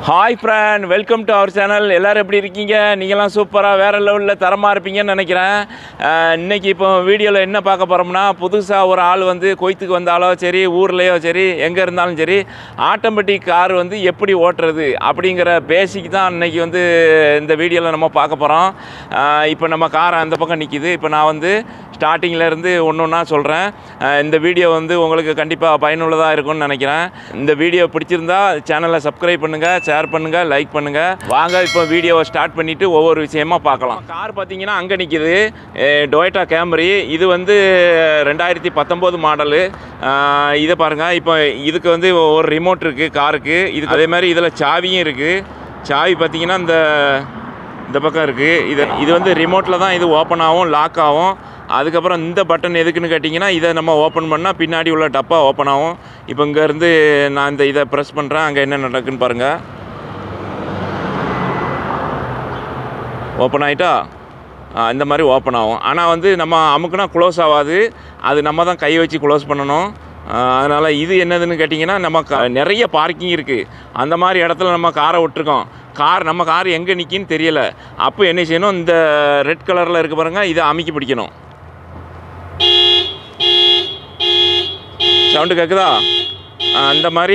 hi friend welcome to our channel எல்லோரும் எப்படி இருக்கீங்க நீங்களாம் சூப்பராக வேறு லெவலில் தரமாக இருப்பீங்கன்னு நினைக்கிறேன் அஹ், இன்னைக்கு இப்போ வீடியோவில் என்ன பார்க்க போகிறோம்னா புதுசாக ஒரு ஆள் வந்து கொய்த்துக்கு வந்தாலோ சரி ஊர்லேயோ சரி எங்கே இருந்தாலும் சரி ஆட்டோமேட்டிக் கார் வந்து எப்படி ஓட்டுறது அப்படிங்கிற பேசிக் தான் இன்னைக்கு வந்து இந்த வீடியோவில் நம்ம பார்க்க போகிறோம் இப்போ நம்ம கார் அந்த பக்கம் நிற்கிது இப்போ நான் வந்து ஸ்டார்டிங்கில் இருந்து ஒன்று ஒன்றா சொல்கிறேன் இந்த வீடியோ வந்து உங்களுக்கு கண்டிப்பாக பயனுள்ளதாக இருக்கும்னு நினைக்கிறேன் இந்த வீடியோ பிடிச்சிருந்தா சேனலை சப்ஸ்கிரைப் பண்ணுங்கள் ஷேர் பண்ணுங்கள் லைக் பண்ணுங்கள் வாங்க இப்போ வீடியோவை ஸ்டார்ட் பண்ணிவிட்டு ஒவ்வொரு விஷயமா பார்க்கலாம் கார் பார்த்தீங்கன்னா அங்கே நிற்கிது டொயட்டா கேமரி இது வந்து ரெண்டாயிரத்தி பத்தொம்போது மாடலு இதை பாருங்கள் இப்போ இதுக்கு வந்து ஒரு ரிமோட் இருக்குது காருக்கு இதுக்கு அதே மாதிரி இதில் சாவியும் இருக்குது சாவி பார்த்தீங்கன்னா இந்த இந்த பக்கம் இருக்குது இது இது வந்து ரிமோட்டில் தான் இது ஓப்பன் ஆகும் லாக் ஆகும் அதுக்கப்புறம் இந்த பட்டன் எதுக்குன்னு கேட்டிங்கன்னா இதை நம்ம ஓப்பன் பண்ணால் பின்னாடி உள்ள டப்பா ஓப்பன் ஆகும் இப்போ இங்கேருந்து நான் இந்த இதை ப்ரெஸ் பண்ணுறேன் அங்கே என்ன நடக்குன்னு பாருங்கள் ஓப்பன் ஆகிட்டா இந்த மாதிரி ஓப்பன் ஆகும் ஆனால் வந்து நம்ம அமுக்குனா க்ளோஸ் ஆகாது அது நம்ம தான் கை வச்சு க்ளோஸ் பண்ணணும் அதனால் இது என்னதுன்னு கேட்டிங்கன்னா நம்ம க- நிறைய பார்க்கிங் இருக்குது அந்த மாதிரி இடத்துல நம்ம காரை விட்டுருக்கோம் கார் நம்ம கார் எங்கே நிற்கின்னு தெரியல அப்போ என்ன செய்யணும் இந்த ரெட் கலரில் இருக்க பாருங்க இதை அமைக்கி பிடிக்கணும் சவுண்டு கேட்குதா ஆ, அந்த மாதிரி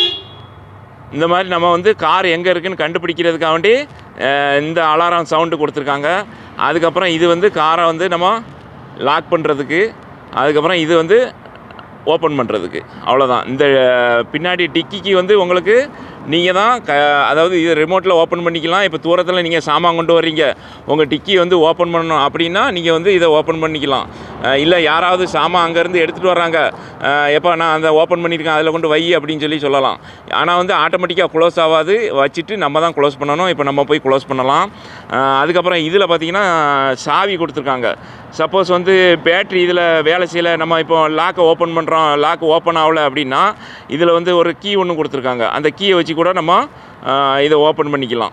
இந்த மாதிரி நம்ம வந்து கார் எங்கே இருக்குன்னு கண்டுபிடிக்கிறதுக்காக வேண்டி அஹ், இந்த அலாரம் சவுண்டு கொடுத்துருக்காங்க அதுக்கப்புறம் இது வந்து காரை வந்து நம்ம லாக் பண்ணுறதுக்கு அதுக்கப்புறம் இது வந்து ஓப்பன் பண்ணுறதுக்கு அவ்வளோதான் இந்த அஹ், பின்னாடி டிக்கிக்கு வந்து உங்களுக்கு நீங்கள் தான் க அதாவது இது ரிமோட்டில் ஓப்பன் பண்ணிக்கலாம் இப்போ தூரத்தில் நீங்கள் சாமான் கொண்டு வர்றீங்க உங்கள் டிக்கி வந்து ஓப்பன் பண்ணணும் அப்படின்னா நீங்கள் வந்து இதை ஓப்பன் பண்ணிக்கலாம் அஹ், இல்லை யாராவது சாமான் அங்கேருந்து எடுத்துகிட்டு வர்றாங்க அஹ், எப்போ நான் அந்த ஓப்பன் பண்ணியிருக்கேன் அதில் கொண்டு வை அப்படின்னு சொல்லி சொல்லலாம் ஆனால் வந்து ஆட்டோமேட்டிக்காக க்ளோஸ் ஆகாது வச்சுட்டு நம்ம தான் க்ளோஸ் பண்ணணும் இப்போ நம்ம போய் க்ளோஸ் பண்ணலாம் அஹ், அதுக்கப்புறம் இதில் பார்த்தீங்கன்னா சாவி கொடுத்துருக்காங்க சப்போஸ் வந்து பேட்ரி இதில் வேலை செய்யலை நம்ம இப்போ லாக்கை ஓப்பன் பண்ணுறோம் லாக் ஓப்பன் ஆகலை அப்படின்னா இதில் வந்து ஒரு கீ ஒன்று கொடுத்துருக்காங்க அந்த கீயை வச்சு கூட நம்ம அஹ், இதை ஓப்பன் பண்ணிக்கலாம்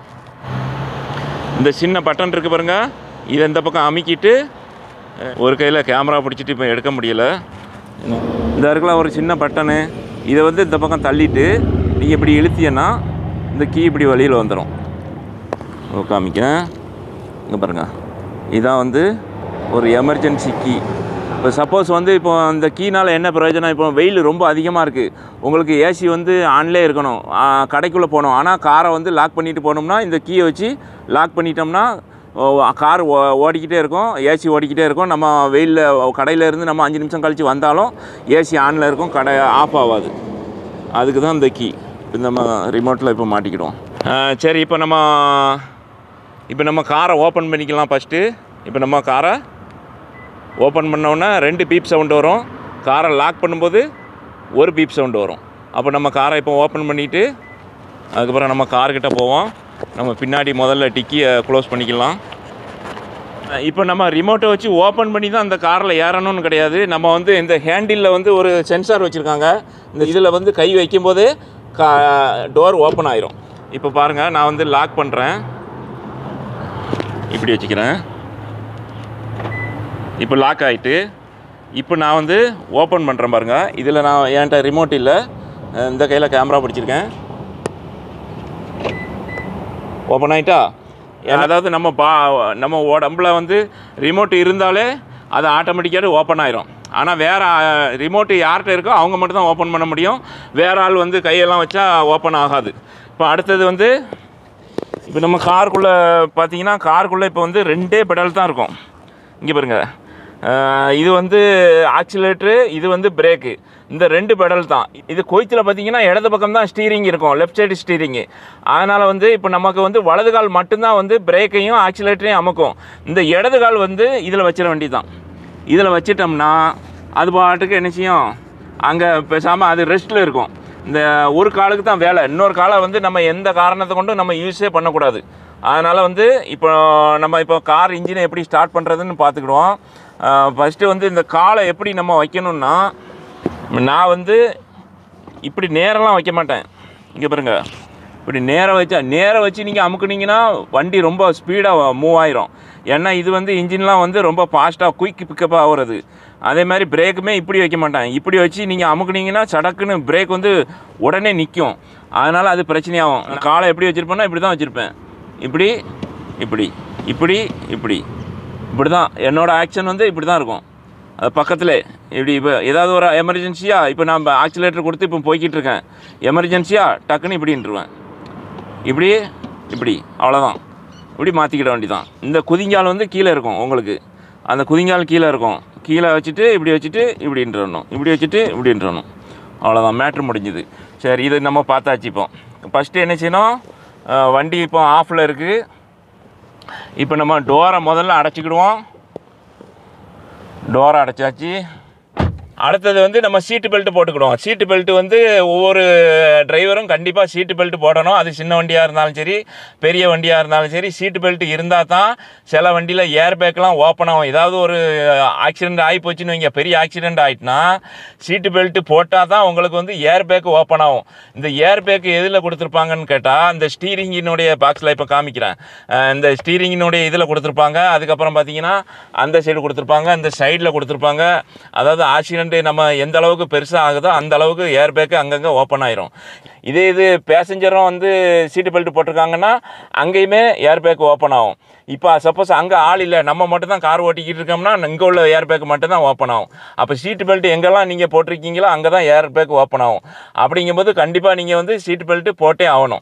இந்த சின்ன பட்டன் இருக்குது பாருங்க இதை இந்த பக்கம் அமுக்கிட்டு அஹ், ஒரு கையில் கேமரா பிடிச்சிட்டு இப்போ எடுக்க முடியல இந்த இருக்கலாம் ஒரு சின்ன பட்டனு இதை வந்து இந்த பக்கம் தள்ளிட்டு நீங்கள் இப்படி இழுத்தீங்கன்னா இந்த கீ இப்படி வெளியில் வந்துடும் காமிக்கேன் இங்கே பாருங்கள் இதான் வந்து ஒரு எமர்ஜென்சி கீ இப்போ சப்போஸ் வந்து இப்போ அந்த கீனால் என்ன பிரயோஜனம் இப்போ வெயில் ரொம்ப அதிகமாக இருக்குது உங்களுக்கு ஏசி வந்து ஆன்லேயே இருக்கணும் ஆ, கடைக்குள்ளே போகணும் ஆனால் காரை வந்து லாக் பண்ணிட்டு போனோம்னா இந்த கீயை வச்சு லாக் பண்ணிட்டோம்னா கார் ஓடிக்கிட்டே இருக்கும் ஏசி ஓடிக்கிட்டே இருக்கும் நம்ம வெயிலில் கடையில் இருந்து நம்ம அஞ்சு நிமிஷம் கழித்து வந்தாலும் ஏசி ஆனில் இருக்கும் கடை ஆஃப் ஆகாது அதுக்கு தான் இந்த கீ இந்த நம்ம ரிமோட்டில் இப்போ மாட்டிக்கிடுவோம் ஆ, சரி இப்போ நம்ம இப்போ நம்ம காரை ஓப்பன் பண்ணிக்கலாம் ஃபஸ்ட்டு இப்போ நம்ம காரை ஓப்பன் பண்ணோன்னே ரெண்டு பீப் சவுண்டு வரும் காரை லாக் பண்ணும்போது ஒரு பீப் சவுண்டு வரும் அப்போ நம்ம காரை இப்போ ஓப்பன் பண்ணிவிட்டு அதுக்கப்புறம் நம்ம கார்கிட்ட போவோம் நம்ம பின்னாடி முதல்ல டிக்கியை க்ளோஸ் பண்ணிக்கலாம் இப்போ நம்ம ரிமோட்டை வச்சு ஓப்பன் பண்ணி தான் அந்த காரில் ஏறணும்னு கிடையாது நம்ம வந்து இந்த ஹேண்டிலில் வந்து ஒரு சென்சார் வச்சுருக்காங்க இந்த இதில் வந்து கை வைக்கும்போதே கா டோர் ஓப்பன் ஆயிரும் இப்போ பாருங்கள் நான் வந்து லாக் பண்ணுறேன் இப்படி வச்சுக்கிறேன் இப்போ லாக் ஆகிட்டு இப்போ நான் வந்து ஓப்பன் பண்ணுறேன் பாருங்க இதில் நான் என்கிட்ட ரிமோட் இல்லை அஹ் இந்த கையில் கேமரா பிடிச்சிருக்கேன் ஓப்பன் ஆகிட்டா அதாவது நம்ம பா நம்ம உடம்புல வந்து ரிமோட் இருந்தாலே அது ஆட்டோமேட்டிக்காக ஓப்பன் ஆயிரும் ஆனால் வேறு ரிமோட்டு யார்கிட்ட இருக்கோ அவங்க மட்டும் தான் ஓப்பன் பண்ண முடியும் வேறு ஆள் வந்து கையெல்லாம் வச்சா ஓப்பன் ஆகாது இப்போ அடுத்தது வந்து இப்போ நம்ம காருக்குள்ளே பார்த்தீங்கன்னா காருக்குள்ளே இப்போ வந்து ரெண்டே பெடல் தான் இருக்கும் இங்கே பாருங்க அஹ் இது வந்து ஆக்சிலேட்ரு இது வந்து பிரேக்கு இந்த ரெண்டு பெடல் தான் இது கொய்த்தில் பார்த்தீங்கன்னா இடது பக்கம் தான் ஸ்டீரிங் இருக்கும் லெஃப்ட் சைடு ஸ்டீரிங்கு அதனால் வந்து இப்போ நமக்கு வந்து வலது கால் மட்டும்தான் வந்து பிரேக்கையும் ஆக்சிலேட்டரையும் அமுக்கும் இந்த இடது கால் வந்து இதில் வச்சிட வேண்டியதுதான் இதில் வச்சிட்டோம்னா அது பாட்டுக்கு என்ன செய்யும் அங்கே பேசாமல் அது ரெஸ்ட்டில் இருக்கும் இந்த ஒரு காலுக்கு தான் வேலை இன்னொரு காலை வந்து நம்ம எந்த காரணத்தை கொண்டும் நம்ம யூஸே பண்ணக்கூடாது அதனால் வந்து இப்போ நம்ம இப்போ கார் இன்ஜினை எப்படி ஸ்டார்ட் பண்ணுறதுன்னு பார்த்துக்கிடுவோம் ஃபஸ்ட்டு வந்து இந்த காலை எப்படி நம்ம வைக்கணும்னா நான் வந்து இப்படி நேரெல்லாம் வைக்க மாட்டேன் இங்கே பாருங்க இப்படி நேராக வச்சா நேராக வச்சு நீங்கள் அமுக்குனீங்கன்னா வண்டி ரொம்ப ஸ்பீடாக மூவ் ஆயிரும் ஏன்னா இது வந்து இன்ஜின்லாம் வந்து ரொம்ப ஃபாஸ்ட்டாக குயிக் பிக்கப் ஆகுறது அதே மாதிரி பிரேக்குமே இப்படி வைக்க மாட்டேன் இப்படி வச்சு நீங்கள் அமுக்குனீங்கன்னா சடக்குன்னு பிரேக் வந்து உடனே நிற்கும் அதனால் அது பிரச்சனையாகும் நான் காலை எப்படி வச்சுருப்பேன்னா இப்படி தான் வச்சுருப்பேன் இப்படி இப்படி இப்படி இப்படி இப்படி தான் என்னோடய ஆக்ஷன் வந்து இப்படி தான் இருக்கும் அது பக்கத்தில் இப்படி இப்போ ஏதாவது ஒரு எமர்ஜென்சியாக இப்போ நான் ஆக்சிலேட்டர் கொடுத்து இப்போ போய்கிட்டு இருக்கேன் எமர்ஜென்சியாக டக்குன்னு இப்படின்ட்டுருவேன் இப்படி இப்படி அவ்வளோதான் இப்படி மாற்றிக்கிட வேண்டியதான் இந்த குதிங்கால் வந்து கீழே இருக்கும் உங்களுக்கு அந்த குதிங்கால் கீழே இருக்கும் கீழே வச்சுட்டு இப்படி வச்சுட்டு இப்படின்றணும் இப்படி வச்சுட்டு இப்படின்றணும் அவ்வளோதான் மேட்ரு முடிஞ்சுது சரி இது நம்ம பார்த்தாச்சு இப்போ ஃபஸ்ட்டு என்ன செய்யணும் அஹ் வண்டி இப்போ ஆஃபில் இருக்குது இப்போ நம்ம டோரை முதல்ல அடைச்சிக்கிடுவோம் டோரை அடைச்சாச்சு அடுத்தது வந்து நம்ம சீட்டு பெல்ட் போட்டுக்கிடுவோம் சீட்டு பெல்ட் வந்து ஒவ்வொரு டிரைவரும் கண்டிப்பாக சீட்டு பெல்ட் போடணும் அது சின்ன வண்டியாக இருந்தாலும் சரி பெரிய வண்டியாக இருந்தாலும் சரி சீட்டு பெல்ட் இருந்தால் தான் சில வண்டியில் ஏர் பேக்கெலாம் ஓப்பன் ஆகும் ஏதாவது ஒரு ஆக்சிடென்ட் ஆகி போச்சுன்னு வைங்க பெரிய ஆக்சிடென்ட் ஆகிட்டுனா சீட்டு பெல்ட் போட்டால் தான் உங்களுக்கு வந்து ஏர் பேக் ஓப்பன் ஆகும் இந்த ஏர் பேக் எதில் கொடுத்துருப்பாங்கன்னு கேட்டால் இந்த ஸ்டீரிங்கினுடைய பாக்ஸில் இப்போ காமிக்கிறேன் அஹ் இந்த ஸ்டீரிங்கினுடைய இதில் கொடுத்துருப்பாங்க அதுக்கப்புறம் பார்த்தீங்கன்னா அந்த சைடு கொடுத்துருப்பாங்க இந்த சைடில் கொடுத்துருப்பாங்க அதாவது ஆக்சிடென்ட் நம்ம எந்த அளவுக்கு பெருசாக ஆகுதோ அந்த அளவுக்கு ஏர் பேக்கு அங்கங்கே ஓப்பன் ஆயிரும் இதே இது பேசஞ்சரும் வந்து சீட்டு பெல்ட் போட்டிருக்காங்கன்னா அங்கேயுமே ஏர் பேக் ஓப்பன் ஆகும் இப்போ சப்போஸ் அங்கே ஆள் இல்லை நம்ம மட்டும் தான் கார் ஓட்டிக்கிட்டு இருக்கோம்னா இங்கே உள்ள ஏர் பேக் மட்டும் தான் ஓப்பன் ஆகும் அப்போ சீட்டு பெல்ட் எங்கெல்லாம் நீங்கள் போட்டிருக்கீங்களோ அங்கே தான் ஏர் பேக் ஓப்பன் ஆகும் அப்படிங்கும்போது கண்டிப்பாக நீங்கள் வந்து சீட்டு பெல்ட் போட்டே ஆகணும்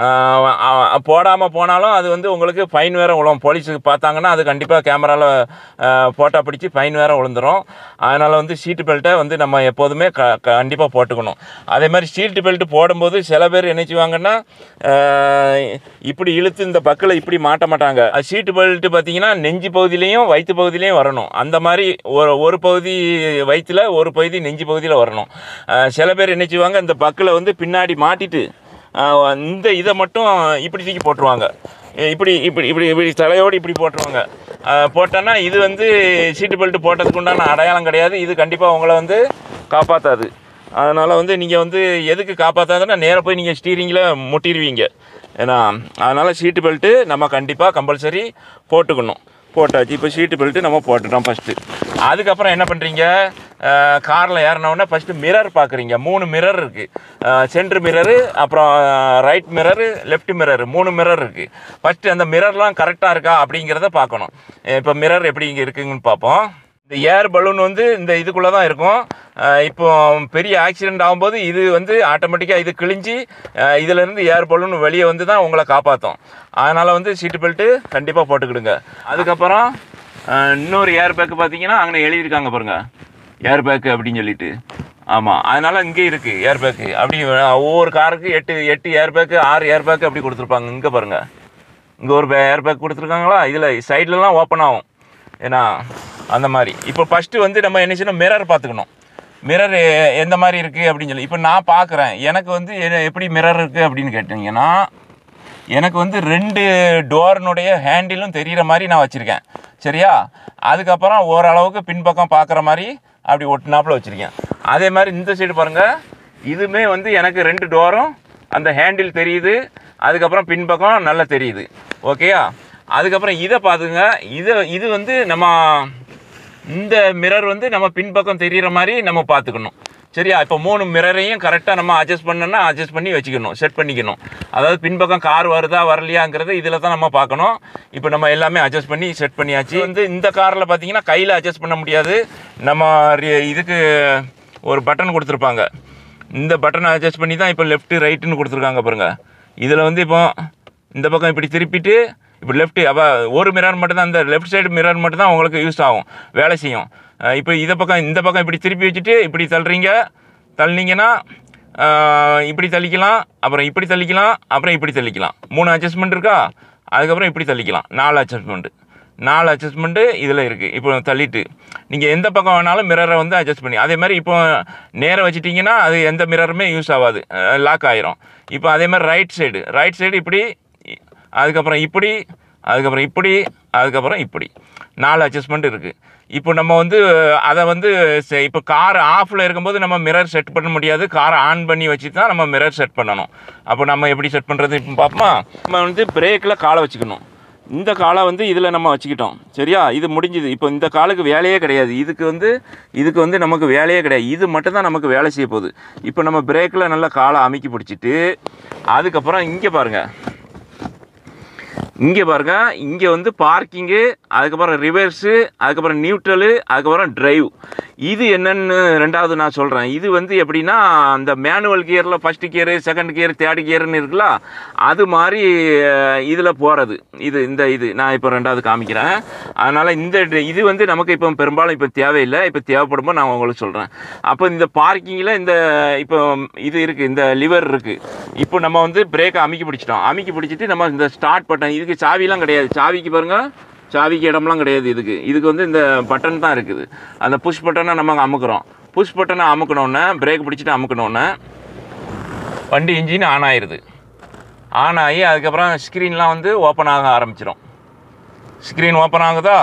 போடாமல் போனாலும் அது வந்து உங்களுக்கு ஃபைன் வேறு விழும் போலீஸுக்கு பார்த்தாங்கன்னா அது கண்டிப்பாக கேமராவில் ஃபோட்டோ பிடிச்சி ஃபைன் வேறு விழுந்துரும் அதனால் வந்து சீட்டு பெல்ட்டை வந்து நம்ம எப்போதுமே க கண்டிப்பாக போட்டுக்கணும் அதே மாதிரி சீட்டு பெல்ட் போடும்போது சில பேர் என்ன செய்வாங்கன்னா அஹ், இப்படி இழுத்து இந்த பக்கில் இப்படி மாட்ட மாட்டாங்க சீட்டு பெல்ட் பார்த்தீங்கன்னா நெஞ்சு பகுதியிலையும் வயிற்று பகுதியிலையும் வரணும் அந்த மாதிரி ஒரு ஒரு பகுதி வயிற்றில் ஒரு பகுதி நெஞ்சு பகுதியில் வரணும் அஹ், சில பேர் என்ன செய்வாங்க இந்த பக்கில் வந்து பின்னாடி மாட்டிட்டு அஹ், இந்த இதை மட்டும் இப்படி தூக்கி போட்டுருவாங்க இப்படி இப்படி இப்படி இப்படி தலையோடு இப்படி போட்டுருவாங்க அஹ், போட்டோன்னா இது வந்து சீட்டு பெல்ட் போட்டதுக்கு உண்டான அடையாளம் கிடையாது இது கண்டிப்பாக உங்களை வந்து காப்பாற்றாது அதனால் வந்து நீங்கள் வந்து எதுக்கு காப்பாற்றாதுன்னா நேராக போய் நீங்கள் ஸ்டீரிங்கில் முட்டிடுவீங்க ஏன்னா அதனால் சீட்டு பெல்ட்டு நம்ம கண்டிப்பாக கம்பல்சரி போட்டுக்கணும் போட்டாச்சு இப்போ சீட்டு பெல்ட்டு நம்ம போட்டுட்டோம் ஃபஸ்ட்டு அதுக்கப்புறம் என்ன பண்ணுறீங்க காரில் ஏறினவுடனே ஃபஸ்ட்டு மிரர் பார்க்குறீங்க மூணு மிரர் இருக்குது சென்ட்ரு மிரரு அப்புறம் ரைட் மிரரு லெஃப்ட் மிரர் மூணு மிரர் இருக்குது ஃபஸ்ட்டு அந்த மிரர்லாம் கரெக்டாக இருக்கா அப்படிங்கிறத பார்க்கணும் இப்போ மிரர் எப்படி இங்கே இருக்குங்கன்னு பார்ப்போம் இந்த ஏர் பலூன் வந்து இந்த இதுக்குள்ளே தான் இருக்கும் அஹ் இப்போ பெரிய ஆக்சிடென்ட் ஆகும்போது இது வந்து ஆட்டோமேட்டிக்காக இது கிழிஞ்சி அஹ் இதுலேருந்து ஏர் பலூன் வெளியே வந்து தான் உங்களை காப்பாற்றும் அதனால் வந்து சீட்டு பெல்ட்டு கண்டிப்பாக போட்டுக்கிடுங்க அதுக்கப்புறம் அஹ் இன்னொரு ஏர் பேக்கு பார்த்தீங்கன்னா அங்கே எழுதியிருக்காங்க பாருங்கள் ஏர் பேக்கு அப்படின்னு சொல்லிட்டு ஆமாம் அதனால் இங்கே இருக்குது ஏர் பேக்கு அப்படி ஒவ்வொரு காருக்கு எட்டு எட்டு ஏர் பேக்கு ஆறு ஏர் பேக்கு அப்படி கொடுத்துருப்பாங்க இங்கே பாருங்கள் இங்கே ஒரு ஏர் பேக் கொடுத்துருக்காங்களா இதில் சைட்லலாம் ஓப்பன் ஆகும் ஏன்னா அந்த மாதிரி இப்போ ஃபஸ்ட்டு வந்து நம்ம என்ன செய்யணும் மிரர் பார்த்துக்கணும் மிரர் எந்த மாதிரி இருக்குது அப்படின்னு சொல்லி இப்போ நான் பார்க்குறேன் எனக்கு வந்து எ- எப்படி மிரர் இருக்குது அப்படின்னு கேட்டிங்கன்னா எனக்கு வந்து ரெண்டு டோர்னுடைய ஹேண்டிலும் தெரிகிற மாதிரி நான் வச்சுருக்கேன் சரியா அதுக்கப்புறம் ஓரளவுக்கு பின்பக்கம் பார்க்குற மாதிரி அப்படி ஒட்டினாப்புல வச்சுருக்கேன் அதே மாதிரி இந்த சைடு பாருங்கள் இதுவுமே வந்து எனக்கு ரெண்டு டோரும் அந்த ஹேண்டில் தெரியுது அதுக்கப்புறம் பின்பக்கம் நல்லா தெரியுது ஓகேயா அதுக்கப்புறம் இதை பார்த்துங்க இதை இது வந்து நம்ம இந்த மிரர் வந்து நம்ம பின்பக்கம் தெரிகிற மாதிரி நம்ம பார்த்துக்கணும் சரியா இப்போ மூணு மிரரையும் கரெக்டாக நம்ம அட்ஜஸ்ட் பண்ணோன்னா அட்ஜஸ்ட் பண்ணி வச்சுக்கணும் செட் பண்ணிக்கணும் அதாவது பின்பக்கம் கார் வருதா வரலையாங்கிறத இதில் தான் நம்ம பார்க்கணும் இப்போ நம்ம எல்லாமே அட்ஜஸ்ட் பண்ணி செட் பண்ணியாச்சு வந்து இந்த காரில் பார்த்தீங்கன்னா கையில் அட்ஜஸ்ட் பண்ண முடியாது நம்ம ரி- இதுக்கு ஒரு பட்டன் கொடுத்துருப்பாங்க இந்த பட்டனை அட்ஜஸ்ட் பண்ணி தான் இப்போ லெஃப்ட்டு ரைட்டுன்னு கொடுத்துருக்காங்க பாருங்க இதில் வந்து இப்போ இந்த பக்கம் இப்படி திருப்பிட்டு இப்போ லெஃப்ட் அப்போ ஒரு மிரர் மட்டும் தான் இந்த லெஃப்ட் சைடு மிரர் மட்டும் தான் உங்களுக்கு யூஸ் ஆகும் வேலை செய்யும் அஹ் இப்போ இதை பக்கம் இந்த பக்கம் இப்படி திருப்பி வச்சுட்டு இப்படி தள்ளுறீங்க தள்ளினீங்கன்னா அஹ் இப்படி தள்ளிக்கலாம் அப்புறம் இப்படி தள்ளிக்கலாம் அப்புறம் இப்படி தள்ளிக்கலாம் மூணு அட்ஜஸ்ட்மெண்ட் இருக்கா அதுக்கப்புறம் இப்படி தள்ளிக்கலாம் நாலு அட்ஜஸ்ட்மெண்ட்டு நாலு அட்ஜஸ்ட்மெண்ட்டு இதில் இருக்குது இப்போ தள்ளிட்டு நீங்கள் எந்த பக்கம் வேணாலும் மிரரை வந்து அட்ஜஸ்ட் பண்ணி அதே மாதிரி இப்போ நேரம் வச்சிட்டிங்கன்னா அது எந்த மிரருமே யூஸ் ஆகாது லாக் ஆயிரும் இப்போ அதே மாதிரி ரைட் சைடு ரைட் சைடு இப்படி அதுக்கப்புறம் இப்படி அதுக்கப்புறம் இப்படி அதுக்கப்புறம் இப்படி நாலு அட்ஜஸ்ட்மெண்ட் இருக்குது இப்போ நம்ம வந்து அதை வந்து செ- இப்போ கார் ஆஃபில் இருக்கும்போது நம்ம மிரர் செட் பண்ண முடியாது காரை ஆன் பண்ணி வச்சு தான் நம்ம மிரர் செட் பண்ணணும் அப்போ நம்ம எப்படி செட் பண்ணுறது இப்போ பார்ப்போமா நம்ம வந்து பிரேக்கில் காலை வச்சுக்கணும் இந்த காலை வந்து இதில் நம்ம வச்சுக்கிட்டோம் சரியா இது முடிஞ்சுது இப்போ இந்த காலுக்கு வேலையே கிடையாது இதுக்கு வந்து இதுக்கு வந்து நமக்கு வேலையே கிடையாது இது மட்டும்தான் நமக்கு வேலை செய்ய போகுது இப்போ நம்ம பிரேக்கில் நல்லா காலை அமைக்கி பிடிச்சிட்டு அதுக்கப்புறம் இங்கே பாருங்கள் இங்கே பாருங்க இங்கே வந்து பார்க்கிங்கு அதுக்கப்புறம் ரிவர்ஸு அதுக்கப்புறம் நியூட்ரலு அதுக்கப்புறம் டிரைவ் இது என்னன்னு ரெண்டாவது நான் சொல்கிறேன் இது வந்து எப்படின்னா அந்த மேனுவல் கியரில் first gear second gear third கியர்னு இருக்குல்ல அது மாதிரி இதில் போகிறது இது இந்த இது நான் இப்போ ரெண்டாவது காமிக்கிறேன் அதனால் இந்த டி- இது வந்து நமக்கு இப்போ பெரும்பாலும் இப்போ தேவையில்லை இப்போ தேவைப்படும்போது நான் உங்களுக்கு சொல்கிறேன் அப்போ இந்த பார்க்கிங்கில் இந்த இப்போ இது இருக்குது இந்த லிவர் இருக்குது இப்போ நம்ம வந்து பிரேக்கை அமுக்கி பிடிச்சிட்டோம் அமுக்கி பிடிச்சிட்டு நம்ம இந்த ஸ்டார்ட் பட்டன் இதுக்கு சாவிலாம் கிடையாது சாவிக்கு பாருங்க சாவிக்கு இடம்லாம் கிடையாது இதுக்கு இதுக்கு வந்து இந்த பட்டன் தான் இருக்குது அந்த புஷ் பட்டனை நம்ம அமுக்குறோம் புஷ் பட்டனை அமுக்கணுன்னே பிரேக் பிடிச்சிட்டு அமுக்கணுன்னே வண்டி இன்ஜின் ஆன் ஆயிடுது ஆன் ஆகி அதுக்கப்புறம் ஸ்க்ரீன்லாம் வந்து ஓப்பன் ஆக ஆரம்பிச்சிடும் ஸ்க்ரீன் ஓப்பன் ஆகுதா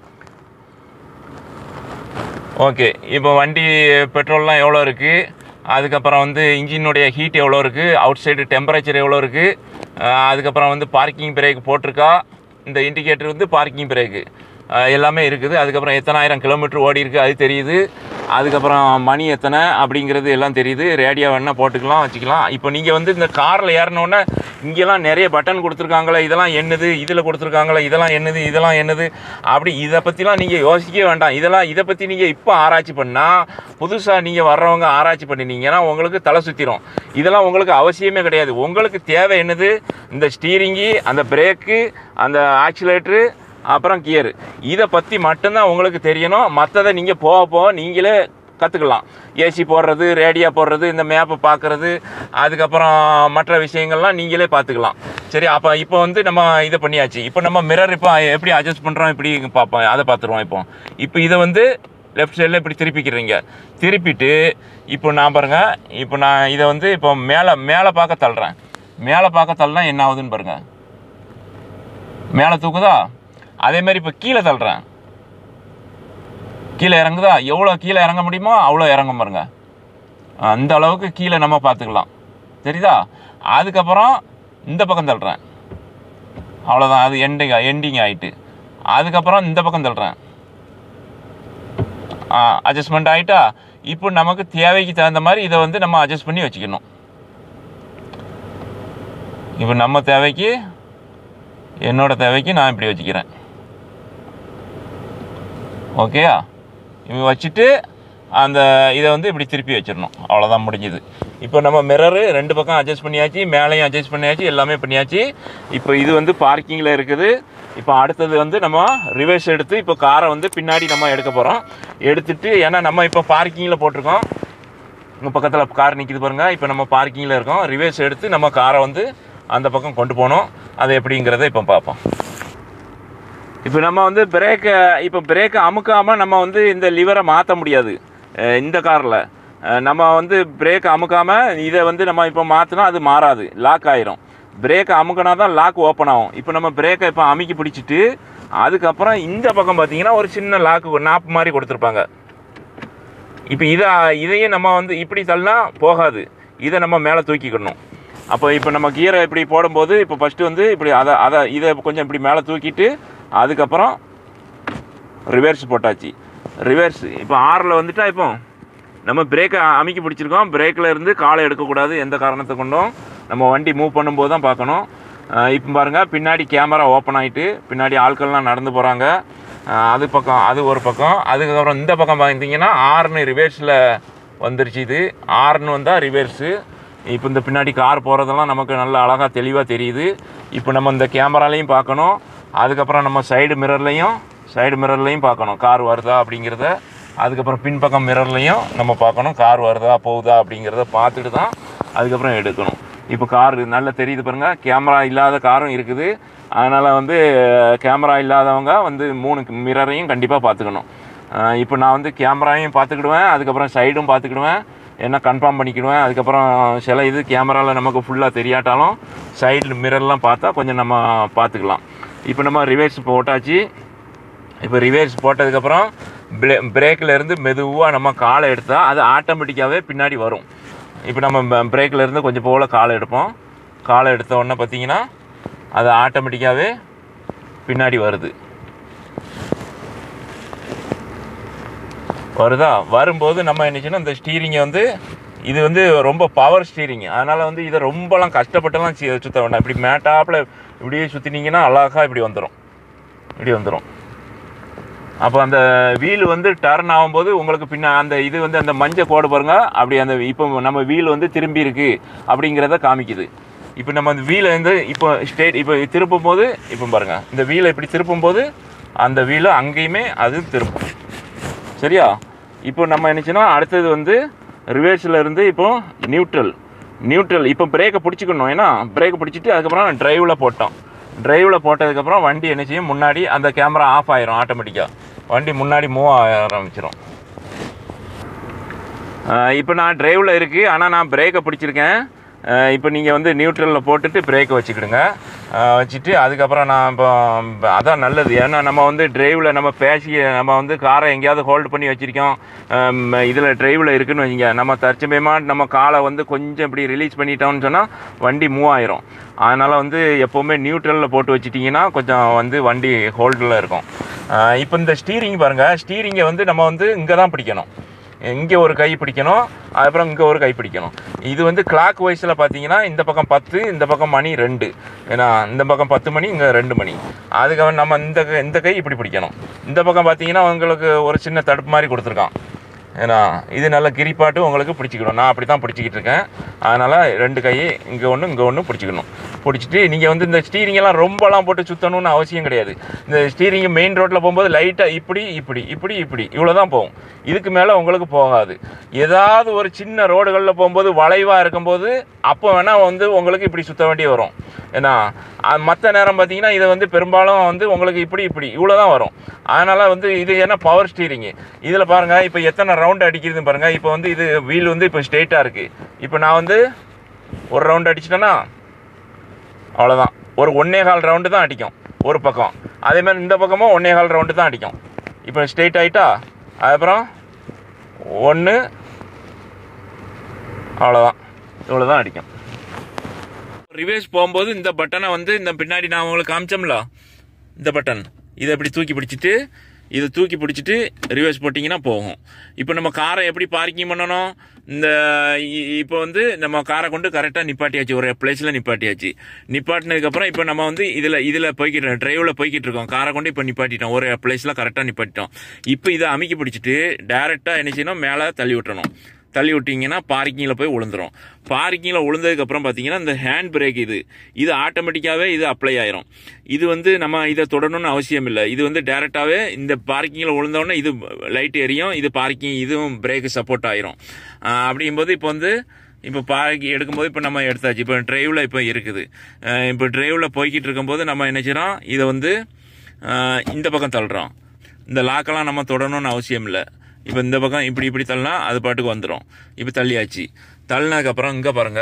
ஓகே இப்போ வண்டி பெட்ரோல்லாம் எவ்வளோ இருக்குது அதுக்கப்புறம் வந்து இன்ஜினுடைய ஹீட் எவ்வளோ இருக்குது அவுட் சைடு டெம்பரேச்சர் எவ்வளோ இருக்குது அதுக்கப்புறம் வந்து பார்க்கிங் பிரேக் போட்டிருக்கா இந்த இண்டிகேட்டர் வந்து பார்க்கிங் பிரேக்கு எல்லாமே இருக்குது அதுக்கப்புறம் எத்தனாயிரம் கிலோமீட்டர் ஓடி இருக்குது அது தெரியுது அதுக்கப்புறம் மணி எத்தனை அப்படிங்கிறது எல்லாம் தெரியுது ரேடியோ வேணால் போட்டுக்கலாம் வச்சுக்கலாம் இப்போ நீங்கள் வந்து இந்த காரில் ஏறினோன்னே இங்கெல்லாம் நிறைய பட்டன் கொடுத்துருக்காங்களே இதெல்லாம் என்னது இதில் கொடுத்துருக்காங்களே இதெல்லாம் என்னது இதெல்லாம் என்னது அப்படி இதை பற்றிலாம் நீங்கள் யோசிக்கவே வேண்டாம் இதெல்லாம் இதை பற்றி நீங்கள் இப்போ ஆராய்ச்சி பண்ணால் புதுசாக நீங்கள் வர்றவங்க ஆராய்ச்சி பண்ணினீங்கன்னா உங்களுக்கு தலை சுற்றிடும் இதெல்லாம் உங்களுக்கு அவசியமே கிடையாது உங்களுக்கு தேவை என்னது இந்த ஸ்டீரிங்கு அந்த பிரேக்கு அந்த ஆக்சிலேட்ரு அப்புறம் கியர் இதை பற்றி மட்டும்தான் உங்களுக்கு தெரியணும் மற்றதை நீங்கள் போக போக நீங்களே கற்றுக்கலாம் ஏசி போடுறது ரேடியோ போடுறது இந்த மேப்பை பார்க்குறது அதுக்கப்புறம் மற்ற விஷயங்கள்லாம் நீங்களே பார்த்துக்கலாம் சரி அப்போ இப்போ வந்து நம்ம இதை பண்ணியாச்சு இப்போ நம்ம மிரர் இப்போ எப்படி அட்ஜஸ்ட் பண்ணுறோம் இப்படி பார்ப்போம் அதை பார்த்துருவோம் இப்போ இப்போ இதை வந்து லெஃப்ட் சைடில் இப்படி திருப்பிக்கிறீங்க திருப்பிட்டு இப்போ நான் பாருங்க இப்போ நான் இதை வந்து இப்போ மேலே மேலே பார்க்க தள்ளுறேன் மேலே பார்க்க தள்ளினா என்ன ஆகுதுன்னு பாருங்கள் மேலே தூக்குதா அதே மாதிரி இப்போ கீழே தள்ளுறேன் கீழே இறங்குதா எவ்வளோ கீழே இறங்க முடியுமோ அவ்வளோ இறங்கும் பாருங்க அந்த அளவுக்கு கீழே நம்ம பார்த்துக்கலாம் தெரியுதா அதுக்கப்புறம் இந்த பக்கம் தள்ளுறேன் அவ்வளோதான் அது எண்டிங் எண்டிங் ஆகிட்டு அதுக்கப்புறம் இந்த பக்கம் தள்ளுறேன் அட்ஜஸ்ட்மெண்ட் ஆகிட்டா இப்போ நமக்கு தேவைக்கு தகுந்த மாதிரி இதை வந்து நம்ம அட்ஜஸ்ட் பண்ணி வச்சுக்கணும் இப்போ நம்ம தேவைக்கு என்னோட தேவைக்கு நான் இப்படி வச்சுக்கிறேன் ஓகேயா இப்படி வச்சுட்டு அந்த இதை வந்து இப்படி திருப்பி வச்சிடணும் அவ்வளோதான் முடிஞ்சுது இப்போ நம்ம மிரரு ரெண்டு பக்கம் அட்ஜஸ்ட் பண்ணியாச்சு மேலேயும் அட்ஜஸ்ட் பண்ணியாச்சு எல்லாமே பண்ணியாச்சு இப்போ இது வந்து பார்க்கிங்கில் இருக்குது இப்போ அடுத்தது வந்து நம்ம ரிவர்ஸ் எடுத்து இப்போ காரை வந்து பின்னாடி நம்ம எடுக்க போகிறோம் எடுத்துட்டு ஏன்னா நம்ம இப்போ பார்க்கிங்கில் போட்டிருக்கோம் உங்கள் பக்கத்தில் கார் நிற்கிது பாருங்கள் இப்போ நம்ம பார்க்கிங்கில் இருக்கோம் ரிவர்ஸ் எடுத்து நம்ம காரை வந்து அந்த பக்கம் கொண்டு போகணும் அது எப்படிங்கிறத இப்போ பார்ப்போம் இப்போ நம்ம வந்து பிரேக்கை இப்போ பிரேக்கை அமுக்காமல் நம்ம வந்து இந்த லிவரை மாற்ற முடியாது அஹ் இந்த காரில் நம்ம வந்து பிரேக்கை அமுக்காமல் இதை வந்து நம்ம இப்போ மாற்றினா அது மாறாது லாக் ஆயிரும் பிரேக்கை அமுக்கினா தான் லாக் ஓப்பன் ஆகும் இப்போ நம்ம பிரேக்கை இப்போ அமுக்கி பிடிச்சிட்டு அதுக்கப்புறம் இந்த பக்கம் பார்த்தீங்கன்னா ஒரு சின்ன லாக்கு நாப்பு மாதிரி கொடுத்துருப்பாங்க இப்போ இதை இதையும் நம்ம வந்து இப்படி தள்ளினா போகாது இதை நம்ம மேலே தூக்கிக்கணும் அப்போ இப்போ நம்ம கீரை இப்படி போடும்போது இப்போ ஃபஸ்ட்டு வந்து இப்படி அதை அதை இதை கொஞ்சம் இப்படி மேலே தூக்கிட்டு அதுக்கப்புறம் ரிவர்ஸ் போட்டாச்சு ரிவர்ஸ் இப்போ ஆறில் வந்துட்டா இப்போ நம்ம பிரேக்கை அமுக்கி பிடிச்சிருக்கோம் பிரேக்கில் இருந்து காலை எடுக்கக்கூடாது எந்த காரணத்தை கொண்டும் நம்ம வண்டி மூவ் பண்ணும்போது தான் பார்க்கணும் அஹ் இப்போ பாருங்கள் பின்னாடி கேமரா ஓப்பன் ஆகிட்டு பின்னாடி ஆட்கள்லாம் நடந்து போகிறாங்க அது பக்கம் அது ஒரு பக்கம் அதுக்கப்புறம் இந்த பக்கம் பார்த்தீங்கன்னா ஆறுனு ரிவர்ஸில் வந்துருச்சு இது ஆறுனு வந்தால் ரிவர்ஸு இப்போ இந்த பின்னாடி கார் போகிறதெல்லாம் நமக்கு நல்ல அழகாக தெளிவாக தெரியுது இப்போ நம்ம இந்த கேமராலையும் பார்க்கணும் அதுக்கப்புறம் நம்ம சைடு மிரர்லையும் சைடு மிரர்லையும் பார்க்கணும் கார் வருதா அப்படிங்கிறத அதுக்கப்புறம் பின்பக்கம் மிரர்லையும் நம்ம பார்க்கணும் கார் வருதா போகுதா அப்படிங்கிறத பார்த்துட்டு தான் அதுக்கப்புறம் எடுக்கணும் இப்போ கார் நல்லா தெரியுது பாருங்கள் கேமரா இல்லாத காரும் இருக்குது அதனால் வந்து கேமரா இல்லாதவங்க வந்து மூணு மிரரையும் கண்டிப்பாக பார்த்துக்கணும் அஹ் இப்போ நான் வந்து கேமராவையும் பார்த்துக்கிடுவேன் அதுக்கப்புறம் சைடும் பார்த்துக்கிடுவேன் என்ன கன்ஃபார்ம் பண்ணிக்கிடுவேன் அதுக்கப்புறம் சில இது கேமராவில் நமக்கு ஃபுல்லாக தெரியாட்டாலும் சைடில் மிரர்லாம் பார்த்தா கொஞ்சம் நம்ம பார்த்துக்கலாம் இப்போ நம்ம ரிவர்ஸ் போட்டாச்சு இப்போ ரிவர்ஸ் போட்டதுக்கப்புறம் பிரே பிரேக்கில் இருந்து மெதுவாக நம்ம காலை எடுத்தால் அது ஆட்டோமேட்டிக்காகவே பின்னாடி வரும் இப்போ நம்ம பிரேக்கில் இருந்து கொஞ்சம் போல் காலை எடுப்போம் காலை எடுத்த உடனே பார்த்தீங்கன்னா அது ஆட்டோமேட்டிக்காகவே பின்னாடி வருது வருதா வரும்போது நம்ம என்னச்சுன்னா இந்த ஸ்டீரிங்கை வந்து இது வந்து ரொம்ப பவர் ஸ்டீரிங் அதனால் வந்து இதை ரொம்பலாம் கஷ்டப்பட்டுலாம் சி- சுத்த வேண்டாம் இப்படி மேட்டாப்பில் இப்படியே சுற்றினீங்கன்னா அழகா இப்படி வந்துடும் இப்படி வந்துடும் அப்போ அந்த வீல் வந்து டர்ன் ஆகும்போது உங்களுக்கு பின்ன அந்த இது வந்து அந்த மஞ்சள் கோடு பாருங்க அப்படி அந்த இப்போ நம்ம வீல் வந்து திரும்பி இருக்கு அப்படிங்கிறத காமிக்குது இப்போ நம்ம அந்த வீலை வந்து இப்போ ஸ்டேட் இப்போ திருப்பும் போது இப்போ பாருங்க இந்த வீலை இப்படி திருப்பும் போது அந்த வீலை அங்கேயுமே அது திரும்பும் சரியா இப்போ நம்ம என்னச்சுன்னா அடுத்தது வந்து ரிவர்ஸில் இருந்து இப்போ நியூட்ரல் நியூட்ரல் இப்போ பிரேக்கை பிடிச்சிக்கணும் ஏன்னா பிரேக்கை பிடிச்சிட்டு அதுக்கப்புறம் டிரைவில் போட்டோம் டிரைவில் போட்டதுக்கப்புறம் வண்டி என்ன செய்யும் முன்னாடி அந்த கேமரா ஆஃப் ஆயிரும் ஆட்டோமேட்டிக்காக வண்டி முன்னாடி மூவ் ஆக ஆரம்பிச்சிடும் இப்போ நான் டிரைவில் இருக்குது ஆனால் நான் பிரேக்கை பிடிச்சிருக்கேன் இப்போ நீங்கள் வந்து நியூட்ரலில் போட்டுட்டு பிரேக்கை வச்சுக்கிடுங்க அஹ் வச்சுட்டு அதுக்கப்புறம் நான் இப்போ அதான் நல்லது ஏன்னா நம்ம வந்து டிரைவில் நம்ம பேசி நம்ம வந்து காரை எங்கேயாவது ஹோல்டு பண்ணி வச்சுருக்கோம் இதில் டிரைவில் இருக்குன்னு வைங்க நம்ம தற்சமயமாக நம்ம காலை வந்து கொஞ்சம் இப்படி ரிலீஸ் பண்ணிட்டோம்னு சொன்னால் வண்டி மூவ் ஆயிரும் அதனால் வந்து எப்போவுமே நியூட்ரலில் போட்டு வச்சிட்டிங்கன்னா கொஞ்சம் வந்து வண்டி ஹோல்டில் இருக்கும் அஹ் இப்போ இந்த ஸ்டீரிங் பாருங்கள் ஸ்டீரிங்கை வந்து நம்ம வந்து இங்கே தான் பிடிக்கணும் இங்கே ஒரு கை பிடிக்கணும் அதுக்கப்புறம் இங்கே ஒரு கை பிடிக்கணும் இது வந்து கிளாக் வைஸில் பார்த்தீங்கன்னா இந்த பக்கம் பத்து இந்த பக்கம் மணி ரெண்டு ஏன்னா இந்த பக்கம் பத்து மணி இங்கே ரெண்டு மணி அதுக்கு நம்ம இந்த கை- இந்த கை இப்படி பிடிக்கணும் இந்த பக்கம் பார்த்தீங்கன்னா உங்களுக்கு ஒரு சின்ன தடுப்பு மாதிரி கொடுத்துருக்கான் ஏன்னா இது நல்ல கிரிப்பாட்டு உங்களுக்கு பிடிச்சிக்கணும் நான் அப்படி தான் பிடிச்சிக்கிட்டு இருக்கேன் அதனால் ரெண்டு கை இங்கே ஒன்று இங்கே ஒன்று பிடிச்சிக்கணும் பிடிச்சிட்டு நீங்கள் வந்து இந்த ஸ்டீரிங் எல்லாம் ரொம்பலாம் போட்டு சுற்றணும்னு அவசியம் கிடையாது இந்த ஸ்டீரிங் மெயின் ரோட்டில் போகும்போது லைட்டாக இப்படி இப்படி இப்படி இப்படி இவ்வளோ தான் போகும் இதுக்கு மேலே உங்களுக்கு போகாது ஏதாவது ஒரு சின்ன ரோடுகளில் போகும்போது வளைவாக இருக்கும்போது அப்போ வேணால் வந்து உங்களுக்கு இப்படி சுற்ற வேண்டி வரும் ஏன்னா மற்ற நேரம் பார்த்தீங்கன்னா இதை வந்து பெரும்பாலும் வந்து உங்களுக்கு இப்படி இப்படி இவ்வளோ தான் வரும் அதனால் வந்து இது என்ன பவர் ஸ்டீரிங்கு இதில் பாருங்கள் இப்போ எத்தனை ரவுண்ட் அடிக்கிறதுன்னு பாருங்கள் இப்போ வந்து இது வீல் வந்து இப்போ ஸ்ட்ரெயிட்டாக இருக்குது இப்போ நான் வந்து ஒரு ரவுண்ட் அடிச்சிட்டேன்னா அவ்வளோதான் ஒரு ஒன்னே கால் ரவுண்டு தான் அடிக்கும் ஒரு பக்கம் அதே மாதிரி இந்த பக்கமும் ஒன்னே கால் ரவுண்டு தான் அடிக்கும் இப்போ ஸ்ட்ரெயிட் ஆகிட்டா அதுக்கப்புறம் ஒன்று அவ்வளோதான் இவ்வளோ தான் அடிக்கும் ரிவேர்ஸ் போகும்போது இந்த பட்டனை வந்து இந்த பின்னாடி நான் உங்களுக்கு காமிச்சோம்ல இந்த பட்டன் இதை இப்படி தூக்கி பிடிச்சிட்டு இதை தூக்கி பிடிச்சிட்டு ரிவர்ஸ் போட்டிங்கன்னா போகும் இப்போ நம்ம காரை எப்படி பார்க்கிங் பண்ணணும் இந்த இ- இப்போ வந்து நம்ம காரை கொண்டு கரெக்டாக நிப்பாட்டியாச்சு ஒரு பிளேஸில் நிப்பாட்டியாச்சு நிப்பாட்டினதுக்கப்புறம் இப்போ நம்ம வந்து இதில் இதில் போய்கிட்டு டிரைவில் போய்கிட்டு இருக்கோம் காரை கொண்டு இப்போ நிப்பாட்டிட்டோம் ஒரு பிளேஸில் கரெக்டாக நிப்பாட்டிட்டோம் இப்போ இதை அமைக்கி பிடிச்சிட்டு டேரெக்டாக என்ன செய்யணும் மேலே தள்ளி விட்டுறணும் தள்ளி விட்டீங்கன்னா பார்க்கிங்கில் போய் விழுந்துரும் பார்க்கிங்கில் விழுந்ததுக்கப்புறம் பார்த்தீங்கன்னா இந்த ஹேண்ட் பிரேக் இது இது ஆட்டோமேட்டிக்காகவே இது அப்ளை ஆயிரும் இது வந்து நம்ம இதை தொடரணும்னு அவசியம் இல்லை இது வந்து டேரெக்டாகவே இந்த பார்க்கிங்கில் விழுந்தோடனே இது லைட் எரியும் இது பார்க்கிங் இதுவும் பிரேக்கு சப்போர்ட் ஆயிரும் ஆஹ் அப்படிங்கும்போது இப்போ வந்து இப்போ பார்க்கி எடுக்கும்போது இப்போ நம்ம எடுத்தாச்சு இப்போ டிரைவில் இப்போ இருக்குது ஆஹ் இப்போ டிரைவில் போய்கிட்டு இருக்கும்போது நம்ம என்ன செய்கிறோம் இதை வந்து ஆஹ் இந்த பக்கம் தள்ளுறோம் இந்த லாக்கெல்லாம் நம்ம தொடரணும்னு அவசியம் இல்லை இப்போ இந்த பக்கம் இப்படி இப்படி தள்ளினா அது பாட்டுக்கு வந்துடும் இப்போ தள்ளியாச்சு தள்ளினதுக்கப்புறம் இங்கே பாருங்க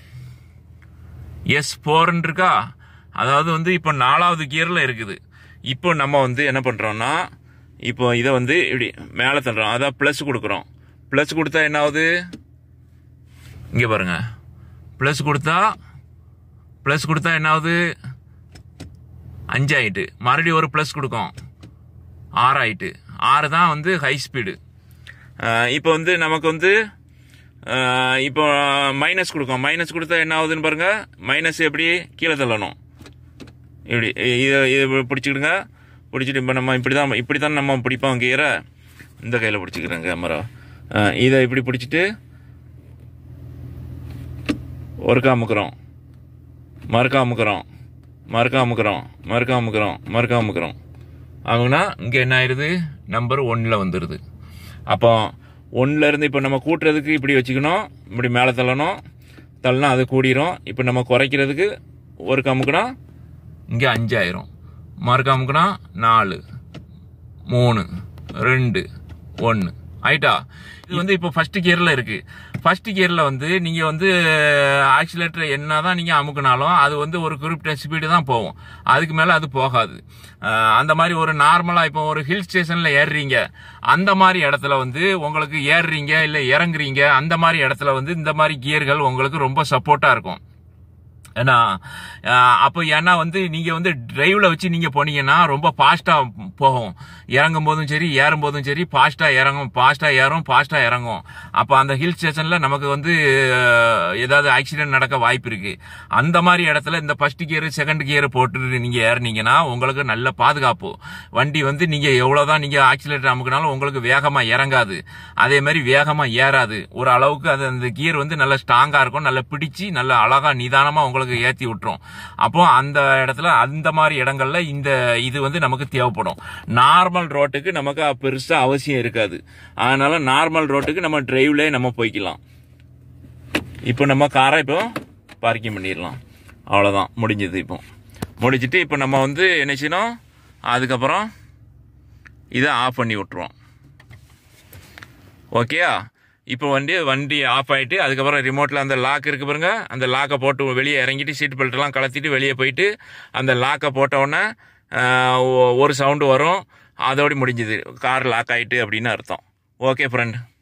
எஸ் ஃபோர்ன்னு இருக்கா அதாவது வந்து இப்போ நாலாவது கியரில் இருக்குது இப்போ நம்ம வந்து என்ன பண்ணுறோம்னா இப்போ இதை வந்து இப்படி மேலே தள்ளுறோம் அதான் ப்ளஸ் கொடுக்குறோம் ப்ளஸ் கொடுத்தா என்ன ஆகுது இங்கே பாருங்க ப்ளஸ் கொடுத்தா ப்ளஸ் கொடுத்தா என்ன ஆகுது அஞ்சாயிட்டு மறுபடியும் ஒரு ப்ளஸ் கொடுக்கும் ஆறு ஆயிட்டு ஆறு தான் வந்து ஹை ஸ்பீடு இப்போ வந்து நமக்கு வந்து அஹ், இப்போ மைனஸ் கொடுக்கும் மைனஸ் கொடுத்தா என்ன ஆகுதுன்னு பாருங்க மைனஸ் எப்படி கீழே தள்ளணும் இப்படி இதை இதை பிடிச்சிக்கிடுங்க பிடிச்சிட்டு இப்போ நம்ம இப்படி தான் இப்படி தான் நம்ம பிடிப்போம் கீரை இந்த கையில் பிடிச்சிக்கிறேன் கேமரா இதை இப்படி பிடிச்சிட்டு ஒருக்கா அமுக்குறோம் மறுக்கா அமுக்குறோம் மறுக்கா அமுக்குறோம் மறுக்கா அமுக்குறோம் மறுக்கா அமுக்குறோம் ஆகுனா இங்கே என்ன ஆயிடுது நம்பர் ஒன்னில் வந்துடுது அப்போ ஒன்றில் இருந்து இப்போ நம்ம கூட்டுறதுக்கு இப்படி வச்சுக்கணும் இப்படி மேலே தள்ளணும் தள்ளனா அது கூடிரும் இப்போ நம்ம குறைக்கிறதுக்கு ஒரு கமுக்குனா இங்கே அஞ்சாயிரம் மறு கமுக்குனா நாலு மூணு ரெண்டு ஒன்று ஆயிட்டா இது வந்து இப்போ ஃபர்ஸ்ட் கியரில் இருக்கு ஃபர்ஸ்ட் கியரில் வந்து நீங்கள் வந்து ஆக்சிலேட்டர் என்ன தான் நீங்கள் அமுக்குனாலும் அது வந்து ஒரு குறிப்பிட்ட ஸ்பீடு தான் போகும் அதுக்கு மேலே அது போகாது அஹ் அந்த மாதிரி ஒரு நார்மலாக இப்போ ஒரு ஹில் ஸ்டேஷனில் ஏறுறீங்க அந்த மாதிரி இடத்துல வந்து உங்களுக்கு ஏறுறீங்க இல்லை இறங்குறீங்க அந்த மாதிரி இடத்துல வந்து இந்த மாதிரி கியர்கள் உங்களுக்கு ரொம்ப சப்போர்ட்டாக இருக்கும் ஏன்னா அஹ், அப்போ ஏன்னா வந்து நீங்க வந்து டிரைவ்ல வச்சு நீங்க போனீங்கன்னா ரொம்ப ஃபாஸ்டா போகும் இறங்கும் போதும் சரி ஏறும் போதும் சரி ஃபாஸ்டா இறங்கும் ஃபாஸ்டா ஏறும் ஃபாஸ்டா இறங்கும் அப்போ அந்த ஹில் ஸ்டேஷன்ல நமக்கு வந்து அஹ், ஏதாவது ஆக்சிடென்ட் நடக்க வாய்ப்பு இருக்கு அந்த மாதிரி இடத்துல இந்த ஃபர்ஸ்ட் கியர் செகண்ட் கியர் போட்டு நீங்க ஏறினீங்கன்னா உங்களுக்கு நல்ல பாதுகாப்பு வண்டி வந்து நீங்க எவ்வளவுதான் நீங்க ஆக்சிலேட்டர் அமுக்கினாலும் உங்களுக்கு வேகமா இறங்காது அதே மாதிரி வேகமா ஏறாது ஒரு அளவுக்கு அது அந்த கியர் வந்து நல்ல ஸ்ட்ராங்கா இருக்கும் நல்லா பிடிச்சு நல்ல அழகா நிதானமா உங்களுக்கு ஏத்தி விட்டுரும் அப்போ அந்த இடத்துல அந்த மாதிரி இடங்கள்ல இந்த இது வந்து நமக்கு தேவைப்படும் நார்மல் ரோட்டுக்கு நமக்கு பெருசா அவசியம் இருக்காது அதனால நார்மல் ரோட்டுக்கு நம்ம டிரைவ்ல நம்ம போய்க்கலாம் இப்போ நம்ம காரை இப்போ பார்க்கிங் பண்ணிடலாம் அவ்வளோதான் முடிஞ்சது இப்போ முடிச்சிட்டு இப்போ நம்ம வந்து என்ன செய்யணும் அதுக்கப்புறம் இதை ஆஃப் பண்ணி விட்டுருவோம் ஓகேயா இப்போ வண்டி வண்டி ஆஃப் ஆயிட்டு அதுக்கப்புறம் ரிமோட்டில் அந்த லாக் இருக்கு பாருங்க அந்த லாக்கை போட்டு வெளியே இறங்கிட்டு சீட் பெல்ட்லாம் கலத்திட்டு வெளியே போயிட்டு அந்த லாக்கை போட்ட உடனே ஆஹ், ஒ- ஒரு சவுண்டு வரும் அதோடு முடிஞ்சுது கார் லாக் ஆயிட்டு அப்படின்னு அர்த்தம் ஓகே ஃப்ரெண்ட்